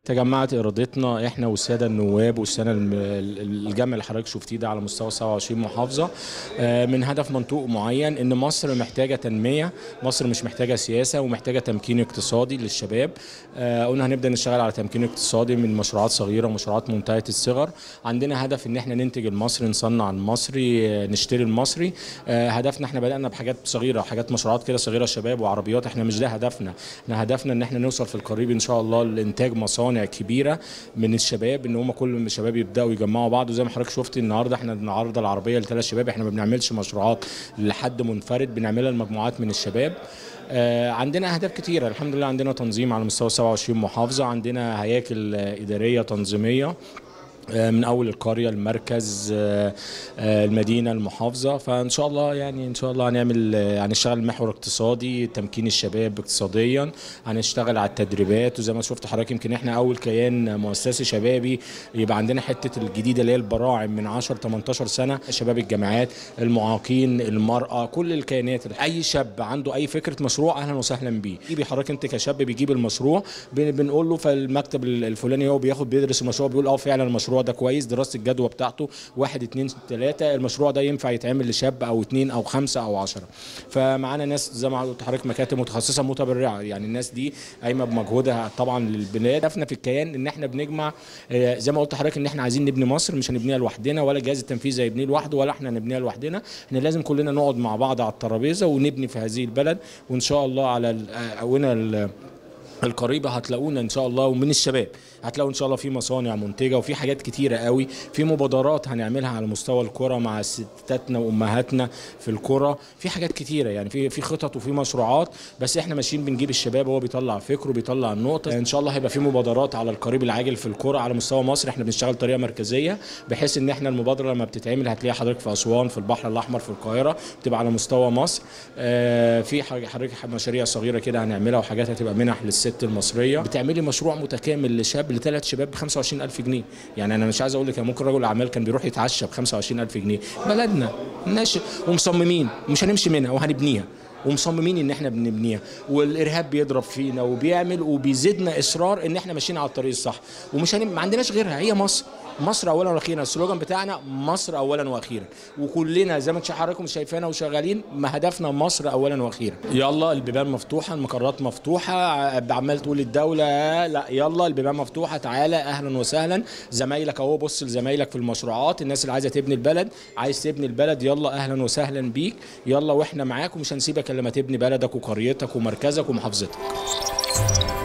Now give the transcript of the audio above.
تجمعت ارادتنا احنا والساده النواب والسنه الم- ال- الجمع اللي حضرتك شفتيه ده على مستوى 27 محافظه آه، من هدف منطوق معين ان مصر محتاجه تنميه مصر مش محتاجه سياسه ومحتاجه تمكين اقتصادي للشباب آه، قلنا هنبدا نشتغل على تمكين اقتصادي من مشروعات صغيره ومشروعات منتهيه الصغر عندنا هدف ان احنا ننتج المصري نصنع المصري آه، نشتري المصري آه، هدفنا احنا بدانا بحاجات صغيره حاجات مشروعات كده صغيره شباب وعربيات احنا مش ده هدفنا احنا هدفنا ان احنا نوصل في القريب ان شاء الله لانتاج مصانع كبيره من الشباب ان هم كل الشباب يبداوا يجمعوا بعض وزي ما حضرتك شفت النهارده احنا بنعرض العربيه لثلاث شباب احنا ما بنعملش مشروعات لحد منفرد بنعملها لمجموعات من الشباب آه، عندنا اهداف كتيره الحمد لله عندنا تنظيم على مستوى 27 محافظه عندنا هياكل آه، اداريه تنظيميه آه، من اول القريه المركز آه، آه، المدينه المحافظه فان شاء الله يعني ان شاء الله هنعمل آه، هنشتغل محور اقتصادي تمكين الشباب اقتصاديا هنشتغل على التدريبات وزي ما شفت حضرتك يمكن احنا اول كيان مؤسسي شبابي يبقى عندنا حته الجديده اللي هي البراعم من 10 18 سنه شباب الجامعات المعاقين المراه كل الكيانات اي شاب عنده اي فكره مشروع اهلا وسهلا بيه يجي حضرتك انت كشاب بيجيب المشروع بن- بنقول له فالمكتب الفلاني هو بياخد بيدرس المشروع بيقول اه فعلا المشروع ده كويس دراسه الجدوى بتاعته واحد اتنين تلاته المشروع ده ينفع يتعمل لشاب او اتنين او خمسه او عشرة فمعانا ناس زي ما قلت لحضرتك مكاتب متخصصه متبرعه يعني الناس دي قايمه بمجهودها طبعا للبلاد هدفنا في الكيان ان احنا بنجمع آه، زي ما قلت لحضرتك ان احنا عايزين نبني مصر مش هنبنيها لوحدنا ولا الجهاز التنفيذي هيبنيه لوحده ولا احنا هنبنيها لوحدنا احنا لازم كلنا نقعد مع بعض على الترابيزه ونبني في هذه البلد وان شاء الله على ال- آه، اونا ال- القريبه هتلاقونا ان شاء الله ومن الشباب هتلاقوا ان شاء الله في مصانع منتجه وفي حاجات كتيره قوي في مبادرات هنعملها على مستوى القرى مع ستاتنا وامهاتنا في القرى في حاجات كتيره يعني في في خطط وفي مشروعات بس احنا ماشيين بنجيب الشباب هو بيطلع فكره بيطلع النقطه ان شاء الله هيبقى في مبادرات على القريب العاجل في القرى على مستوى مصر احنا بنشتغل بطريقه مركزيه بحيث ان احنا المبادره لما بتتعمل هتلاقيها حضرتك في اسوان في البحر الاحمر في القاهره بتبقى على مستوى مصر آه، في حاجة- حضرتك مشاريع صغيره كده هنعملها وحاجات هتبقى منح للست المصريه بتعملي مشروع متكامل لشاب لثلاث شباب ب 25000 جنيه يعني انا مش عايز اقول لك يعني ممكن رجل اعمال كان بيروح يتعشى ب 25000 جنيه بلدنا الناس ومصممين مش هنمشي منها وهنبنيها ومصممين ان احنا بنبنيها والارهاب بيضرب فينا وبيعمل وبيزيدنا اصرار ان احنا ماشيين على الطريق الصح ومش هنم... ما عندناش غيرها هي مصر مصر اولا واخيرا السلوجان بتاعنا مصر اولا واخيرا وكلنا زي ما انتم حضراتكم شايفانا وشغالين ما هدفنا مصر اولا واخيرا يلا البيبان مفتوحه المقرات مفتوحه ع- عمال تقول الدوله آه، لا يلا البيبان مفتوحه تعالى اهلا وسهلا زمايلك اهو بص لزمايلك في المشروعات الناس اللي عايزه تبني البلد عايز تبني البلد يلا اهلا وسهلا بيك يلا واحنا معاك ومش هنسيبك الا لما تبني بلدك وقريتك ومركزك ومحافظتك